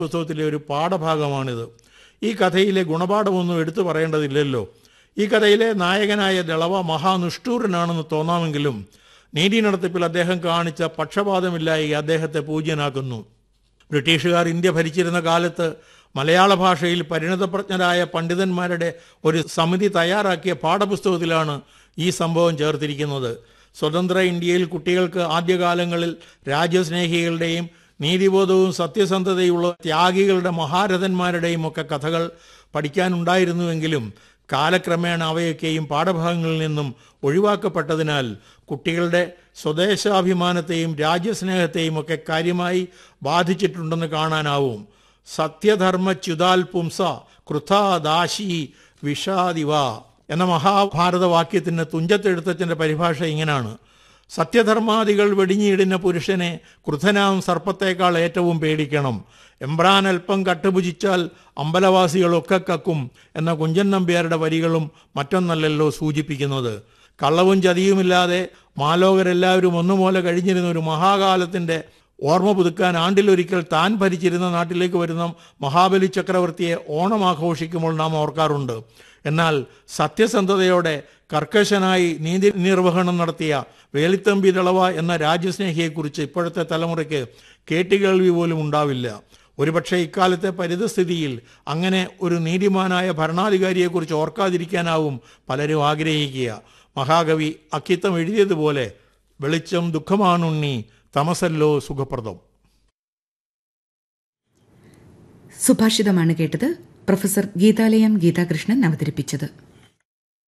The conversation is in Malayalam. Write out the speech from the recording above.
പുസ്തകത്തിലെ ഒരു പാഠഭാഗമാണിത് ഈ കഥയിലെ ഗുണപാഠമൊന്നും എടുത്തു പറയേണ്ടതില്ലല്ലോ ഈ കഥയിലെ നായകനായ ദളവ മഹാനിഷ്ഠൂരനാണെന്ന് തോന്നാമെങ്കിലും നീതി നടത്തിപ്പിൽ അദ്ദേഹം കാണിച്ച പക്ഷപാതമില്ലായി അദ്ദേഹത്തെ പൂജ്യനാക്കുന്നു ബ്രിട്ടീഷുകാർ ഇന്ത്യ ഭരിച്ചിരുന്ന കാലത്ത് മലയാള ഭാഷയിൽ പരിണതപ്രജ്ഞരായ പണ്ഡിതന്മാരുടെ ഒരു സമിതി തയ്യാറാക്കിയ പാഠപുസ്തകത്തിലാണ് ഈ സംഭവം ചേർത്തിരിക്കുന്നത് സ്വതന്ത്ര ഇന്ത്യയിൽ കുട്ടികൾക്ക് ആദ്യകാലങ്ങളിൽ രാജ്യസ്നേഹികളുടെയും നീതിബോധവും സത്യസന്ധതയുള്ള ത്യാഗികളുടെ മഹാരഥന്മാരുടെയും ഒക്കെ കഥകൾ പഠിക്കാനുണ്ടായിരുന്നുവെങ്കിലും കാലക്രമേണ അവയൊക്കെയും പാഠഭാഗങ്ങളിൽ നിന്നും ഒഴിവാക്കപ്പെട്ടതിനാൽ കുട്ടികളുടെ സ്വദേശാഭിമാനത്തെയും രാജ്യസ്നേഹത്തെയും ഒക്കെ കാര്യമായി ബാധിച്ചിട്ടുണ്ടെന്ന് കാണാനാവും സത്യധർമ്മച്യുതാൽ പുംസ കൃഥാ ദാശി വിഷാദിവ എന്ന മഹാഭാരത വാക്യത്തിന് തുഞ്ചത്തെഴുത്തച്ഛൻ്റെ പരിഭാഷ ഇങ്ങനാണ് സത്യധർമാദികൾ വെടിഞ്ഞിടുന്ന പുരുഷനെ ക്രുധനാം സർപ്പത്തേക്കാൾ ഏറ്റവും പേടിക്കണം എമ്പ്രാൻ അല്പം കട്ടുപുജിച്ചാൽ അമ്പലവാസികളൊക്കെ കക്കും എന്ന കുഞ്ചൻ നമ്പ്യാരുടെ വരികളും മറ്റൊന്നല്ലല്ലോ സൂചിപ്പിക്കുന്നത് കള്ളവും ചതിയുമില്ലാതെ മാലോകരെല്ലാവരും ഒന്നുപോലെ കഴിഞ്ഞിരുന്ന ഒരു മഹാകാലത്തിൻ്റെ ഓർമ്മ പുതുക്കാൻ ആണ്ടിലൊരിക്കൽ താൻ ഭരിച്ചിരുന്ന നാട്ടിലേക്ക് വരുന്ന മഹാബലി ചക്രവർത്തിയെ ഓണം ആഘോഷിക്കുമ്പോൾ നാം ഓർക്കാറുണ്ട് എന്നാൽ സത്യസന്ധതയോടെ കർക്കശനായി നീതി നിർവഹണം നടത്തിയ വേലിത്തമ്പി ദളവ എന്ന രാജ്യസ്നേഹിയെക്കുറിച്ച് ഇപ്പോഴത്തെ തലമുറയ്ക്ക് കേട്ടുകേൾവി പോലും ഉണ്ടാവില്ല ഒരുപക്ഷെ ഇക്കാലത്തെ പരിതസ്ഥിതിയിൽ അങ്ങനെ ഒരു നീതിമാനായ ഭരണാധികാരിയെക്കുറിച്ച് ഓർക്കാതിരിക്കാനാവും പലരും ആഗ്രഹിക്കുക മഹാകവി അക്കിത്തം എഴുതിയതുപോലെ വെളിച്ചം ദുഃഖമാണുണ്ണി തമസല്ലോ സുഖപ്രദം സുഭാഷിതമാണ് കേട്ടത് പ്രൊഫസർ ഗീതാലയം ഗീതാകൃഷ്ണൻ അവതരിപ്പിച്ചത്